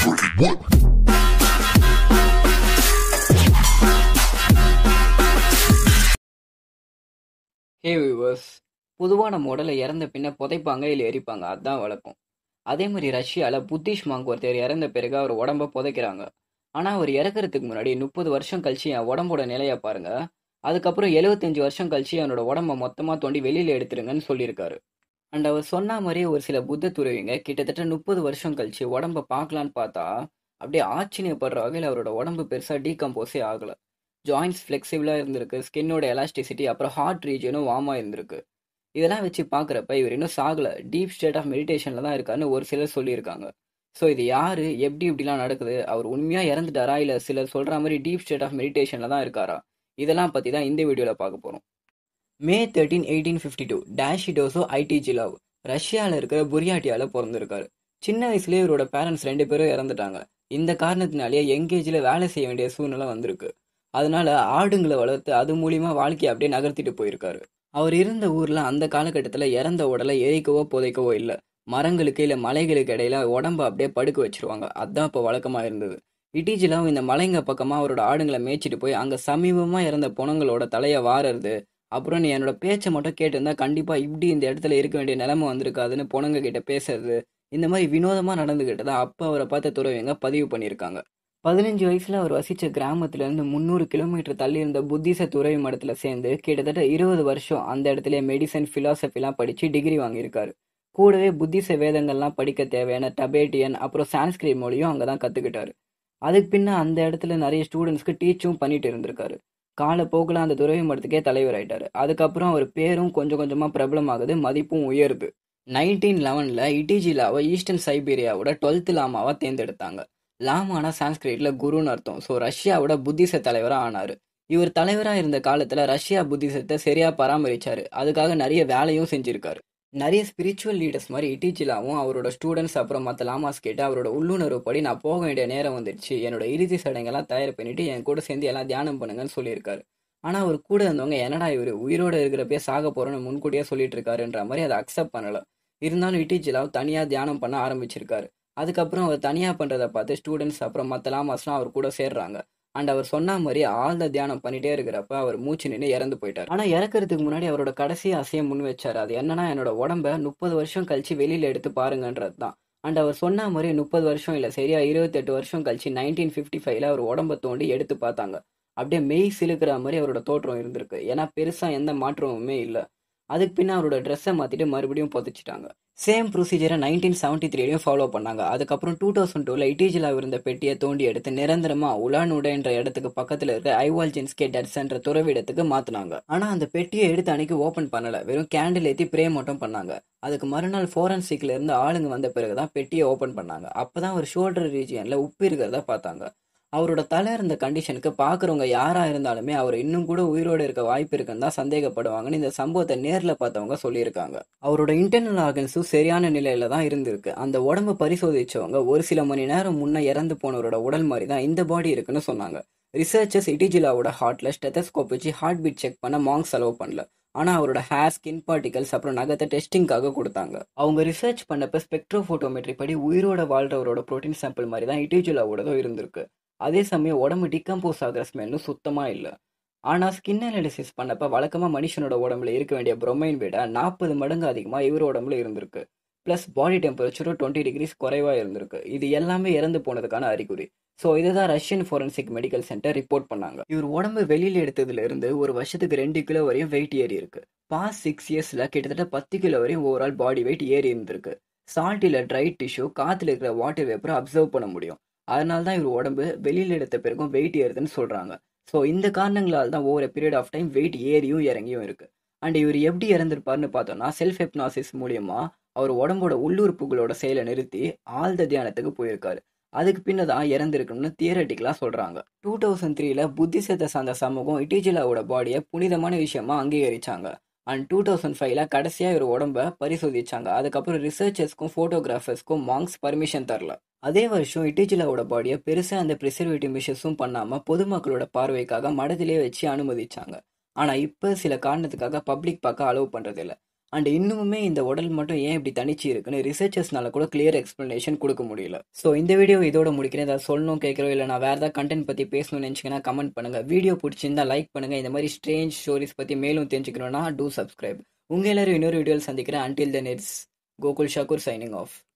ஹே viewers பொதுவாக நம்ம உடலை இறந்த பின்ன புதைப்பாங்க இல்லை எரிப்பாங்க அதுதான் வழக்கம் அதே மாதிரி ரஷ்யாவில் புத்திஷ் மாங்க் ஒருத்தர் இறந்த பிறகு அவர் உடம்ப புதைக்கிறாங்க ஆனால் அவர் இறக்கறதுக்கு முன்னாடி முப்பது வருஷம் கழிச்சு என் உடம்போட நிலையை பாருங்க அதுக்கப்புறம் எழுபத்தஞ்சு வருஷம் கழிச்சு அவனோட உடம்ப மொத்தமாக தோண்டி வெளியில் எடுத்துருங்கன்னு சொல்லியிருக்காரு அண்ட் அவர் சொன்ன மாதிரியே ஒரு சில புத்த துறவிங்க கிட்டத்தட்ட முப்பது வருஷம் கழிச்சு உடம்ப பார்க்கலான்னு பார்த்தா அப்படியே ஆச்சரியப்படுற வகையில் அவரோட உடம்பு பெருசாக டீகம்போஸே ஆகலை ஜாயின்ஸ் ஃப்ளெக்சிபிளாக இருந்திருக்கு ஸ்கின்னோட எலாஸ்டிசிட்டி அப்புறம் ஹார்ட் ரீஜனும் வார்மாக இருந்திருக்கு இதெல்லாம் வச்சு பார்க்குறப்ப இவர் இன்னும் சாகலை டீப் ஸ்டேட் ஆஃப் மெடிடேஷனில் தான் இருக்காருன்னு ஒரு சிலர் சொல்லியிருக்காங்க ஸோ இது யார் எப்படி இப்படிலாம் நடக்குது அவர் உண்மையாக இறந்துட்டாரா இல்லை சிலர் சொல்கிற மாதிரி டீப் ஸ்டேட் ஆஃப் மெடிடேஷனில் தான் இருக்காரா இதெல்லாம் பற்றி தான் இந்த வீடியோவில் பார்க்க போகிறோம் May thirteen eighteen fifty two Dashi Dorzho Itigelov ரஷ்யாவில் இருக்கிற புரியாட்டியாவில் பிறந்திருக்காரு சின்ன வயசுலேயே இவரோட பேரண்ட்ஸ் ரெண்டு பேரும் இறந்துட்டாங்க இந்த காரணத்தினாலேயே எங்கேஜில் வேலை செய்ய வேண்டிய சூழ்நிலை வந்திருக்கு அதனால ஆடுங்களை வளர்த்து அது மூலியமா வாழ்க்கையை அப்படியே நகர்த்திட்டு போயிருக்காரு அவர் இருந்த ஊர்ல அந்த காலகட்டத்தில் இறந்த உடலை எரிக்கவோ புதைக்கவோ இல்லை மரங்களுக்கு இல்லை மலைகளுக்கு இடையில உடம்ப அப்படியே படுக்க வச்சிருவாங்க அதுதான் இப்போ வழக்கமாக இருந்தது இட்டிஜிலாம் இந்த மலைங்க பக்கமாக அவரோட ஆடுங்களை மேய்ச்சிட்டு போய் அங்கே சமீபமாக இறந்த புணங்களோட தலையை வாரறது அப்புறம் நீ என்னோட பேச்சை மட்டும் கேட்டிருந்தா கண்டிப்பாக இப்படி இந்த இடத்துல இருக்க வேண்டிய நிலைமை வந்திருக்காதுன்னு புணங்க கிட்ட பேசுறது இந்த மாதிரி வினோதமாக நடந்துக்கிட்டதா அப்போ அவரை பார்த்த துறவிங்க பதிவு பண்ணியிருக்காங்க பதினஞ்சு வயசுல அவர் வசிச்ச கிராமத்துல இருந்து முந்நூறு கிலோமீட்டர் தள்ளி இருந்த புத்திச துறவி மடத்துல சேர்ந்து கிட்டத்தட்ட இருபது வருஷம் அந்த இடத்துல மெடிசன் பிலாசபிலாம் படிச்சு டிகிரி வாங்கியிருக்காரு கூடவே புத்திச வேதங்கள்லாம் படிக்க தேவையான டபேட்டியன் அப்புறம் சான்ஸ்கிரிட் மொழியும் அங்கே தான் கற்றுக்கிட்டாரு அதுக்கு பின்ன அந்த இடத்துல நிறைய ஸ்டூடெண்ட்ஸ்க்கு டீச்சும் பண்ணிட்டு இருந்திருக்காரு காலப்போக்கில் அந்த துறவி மடத்துக்கே தலைவர் ஆயிட்டாரு அதுக்கப்புறம் அவர் பேரும் கொஞ்சம் கொஞ்சமாக பிரபலமாகுது மதிப்பும் உயருது நைன்டீன் லெவனில் இட்டிஜிலாவை ஈஸ்டர்ன் சைபீரியாவோட டுவெல்த் லாமாவை தேர்ந்தெடுத்தாங்க லாமானா சான்ஸ்கிரிட்ல குருன்னு அர்த்தம் ஸோ ரஷ்யாவோட புத்திச தலைவராக ஆனார் இவர் தலைவராக இருந்த காலத்தில் ரஷ்யா புத்திசத்தை சரியாக பராமரிச்சாரு அதுக்காக நிறைய வேலையும் செஞ்சிருக்காரு நிறைய ஸ்பிரிச்சுவல் லீடர்ஸ் மாதிரி இட்டிச்சிலாவும் அவரோட ஸ்டூடெண்ட்ஸ் அப்புறம் மற்ற லாமாஸ் கேட்டு அவரோட உள்ளுணர்வு படி நான் போக வேண்டிய நேரம் வந்துடுச்சு என்னோட இறுதி சடங்கெல்லாம் தயார் பண்ணிட்டு என் கூட சேர்ந்து எல்லாம் தியானம் பண்ணுங்கன்னு சொல்லியிருக்காரு ஆனால் அவர் கூட இருந்தவங்க என்னடா இவர் உயிரோட இருக்கிறப்பே சாக போறோன்னு முன்கூட்டியே சொல்லிட்டு இருக்காருன்ற மாதிரி அதை அக்செப்ட் பண்ணல இருந்தாலும் இட்டிச்சிலாவ் தனியாக தியானம் பண்ண ஆரம்பிச்சிருக்காரு அதுக்கப்புறம் அவர் தனியாக பண்ணுறதை பார்த்து ஸ்டூடெண்ட்ஸ் அப்புறம் மற்ற லாமாஸ்லாம் அவர் கூட சேர்றாங்க அண்ட் அவர் சொன்ன மாதிரி ஆழ்ந்த தியானம் பண்ணிட்டே இருக்கிறப்ப அவர் மூச்சு நின்று இறந்து போயிட்டார் ஆனால் இறக்குறதுக்கு முன்னாடி அவரோட கடைசி அசையம் முன் வச்சார் அது என்னன்னா என்னோட உடம்ப முப்பது வருஷம் கழிச்சு வெளியில் எடுத்து பாருங்கன்றது தான் அண்ட் அவர் சொன்ன மாதிரி முப்பது வருஷம் இல்லை சரியா இருபத்தெட்டு வருஷம் கழிச்சு நைன்டீன் ஃபிஃப்டி ஃபைவ்ல அவர் உடம்ப தோண்டி எடுத்து பார்த்தாங்க அப்படியே மெய் சிலுக்கிற மாதிரி அவரோட தோற்றம் இருந்திருக்கு ஏன்னா பெருசாக எந்த மாற்றமுமே இல்லை அதுக்கு பின்ன அவரோட ட்ரெஸ்ஸை மாற்றிட்டு மறுபடியும் புதைச்சிட்டாங்க சேம் ப்ரொசீஜரை நைன்டீன் செவன்ட்டி த்ரீலையும் ஃபாலோ பண்ணாங்க அதுக்கப்புறம் டூ தௌசண்ட் டூவில் இட்டிஜிலாக இருந்த பெட்டியை தோண்டி எடுத்து நிரந்தரமாக உலானுட என்ற இடத்துக்கு பக்கத்தில் இருக்க ஐவால்ஜின்ஸ்கே டட்ஸ்ன்ற துறவிடத்துக்கு மாற்றினாங்க ஆனால் அந்த பெட்டியை எடுத்து அன்னைக்கு ஓப்பன் பண்ணலை வெறும் கேண்டில் ஏற்றி ப்ரே மட்டும் பண்ணாங்க அதுக்கு மறுநாள் ஃபோரன்சிக்ல இருந்து ஆளுங்க வந்த பிறகு தான் பெட்டியை ஓப்பன் பண்ணாங்க அப்போ தான் ஒரு ஷோல்டர் ரீஜியனில் உப்பு இருக்கிறத பார்த்தாங்க அவரோட தலை இருந்த கண்டிஷனுக்கு பார்க்குறவங்க யாராக இருந்தாலுமே அவர் இன்னும் கூட உயிரோடு இருக்க வாய்ப்பு இருக்குன்னு தான் சந்தேகப்படுவாங்கன்னு இந்த சம்பவத்தை நேரில் பார்த்தவங்க சொல்லியிருக்காங்க அவரோட இன்டர்னல் ஆர்கன்ஸும் சரியான நிலையில தான் இருந்திருக்கு அந்த உடம்பை பரிசோதிச்சவங்க ஒரு சில மணி நேரம் முன்னே இறந்து போனவரோட உடல் மாதிரி தான் இந்த பாடி இருக்குன்னு சொன்னாங்க ரிசர்ச்சர்ஸ் இட்டிஜிலாவோட ஹார்ட்ல ஸ்டெத்தஸ்கோப் வச்சு ஹார்ட் பீட் செக் பண்ண மாங்ஸ் அலோவ் பண்ணல ஆனால் அவரோட ஹேர் ஸ்கின் பார்ட்டிகல்ஸ் அப்புறம் நகத்தை டெஸ்டிங்காக கொடுத்தாங்க அவங்க ரிசர்ச் பண்ணப்ப ஸ்பெக்ட்ரோஃபோட்டோமெட்ரி படி உயிரோட வாழ்றவரோட ப்ரோட்டீன் சாம்பிள் மாதிரி தான் இட்டிஜிலாவோடதும் இருந்திருக்கு அதே சமயம் உடம்பு டிகம்போஸ் ஆகிற ஸ்மெல்லும் சுத்தமாக இல்லை ஆனால் ஸ்கின் அனாலிசிஸ் பண்ணப்ப வழக்கமாக மனுஷனோட உடம்புல இருக்க வேண்டிய புரோமைன் விட நாற்பது மடங்கு அதிகமாக இவர் உடம்புல இருந்திருக்கு ப்ளஸ் பாடி டெம்பரேச்சரும் டுவெண்ட்டி டிகிரிஸ் குறைவாக இருந்திருக்கு இது எல்லாமே இறந்து போனதுக்கான அறிகுறி ஸோ இதுதான் Russian forensic medical centre report பண்ணாங்க இவர் உடம்பு வெளியில் எடுத்ததுல இருந்து ஒரு வருஷத்துக்கு ரெண்டு கிலோ வரையும் வெயிட் ஏறி இருக்கு பாஸ் சிக்ஸ் இயர்ஸ்ல கிட்டத்தட்ட பத்து கிலோ வரையும் ஓவரால் பாடி வெயிட் ஏறி இருந்திருக்கு சால்ட் இல்லை ட்ரை டிஷ்யூ காத்துல இருக்கிற வாட்டர் வேப்பரை அப்சர்வ் பண்ண முடியும் அதனால தான் இவர் உடம்பு வெளியில் எடுத்த பிறகும் வெயிட் ஏறுதுன்னு சொல்றாங்க ஸோ இந்த காரணங்களால் தான் over a period of time weight ஏறியும் இறங்கியும் இருக்கு அண்ட் இவர் எப்படி இறந்திருப்பாருன்னு பார்த்தோம்னா செல்ஃப் ஹெப்னாசிஸ் மூலியமா அவர் உடம்போட உள்ளுறுப்புகளோட செயலை நிறுத்தி ஆழ்ந்த தியானத்துக்கு போயிருக்காரு அதுக்கு பின்ன தான் இறந்திருக்கணும்னு தியரட்டிக்கலாக சொல்கிறாங்க டூ தௌசண்ட் த்ரீல புத்திசத்தை சார்ந்த சமூகம் இட்டிஜிலாவோட பாடியை புனிதமான விஷயமா அங்கீகரிச்சாங்க அண்ட் டூ தௌசண்ட் ஃபைவ்ல கடைசியாக இவர் உடம்ப பரிசோதிச்சாங்க அதுக்கப்புறம் ரிசர்ச்சர்ஸ்க்கும் ஃபோட்டோகிராஃபர்ஸ்க்கும் மாங்ஸ் பர்மிஷன் தரல அதே வருஷம் இட்டிஜிலாவோட பாடியை பெருசாக அந்த ப்ரிசர்வேட்டிவ் மிஷஸும் பண்ணாமல் பொதுமக்களோட பார்வைக்காக மடத்திலே வச்சு அனுமதிச்சாங்க ஆனால் இப்போ சில காரணத்துக்காக பப்ளிக் பார்க்க அலோவ் பண்ணுறதில்ல அண்ட் இன்னுமே இந்த உடல் மட்டும் ஏன் இப்படி தனிச்சு இருக்குன்னு ரிசர்ச்சர்ஸ்னால கூட கிளியர் எக்ஸ்பிளனேஷன் கொடுக்க முடியல ஸோ இந்த வீடியோ இதோட முடிக்கிறேன் ஏதாவது சொல்லணும் கேட்குறோம் இல்லை நான் வேறு ஏதாவது கண்டென்ட் பற்றி பேசணும்னு நினச்சிங்கன்னா கமெண்ட் பண்ணுங்கள் வீடியோ பிடிச்சிருந்தா லைக் பண்ணுங்கள் இந்த மாதிரி ஸ்ட்ரேஞ்ச் ஸ்டோரிஸ் பற்றி மேலும் தெரிஞ்சுக்கணும்னா டூ சப்ஸ்கிரைப் உங்கள் எல்லாரும் இன்னொரு வீடியோவில் சந்திக்கிறேன் until then it's Gokul Shakur signing of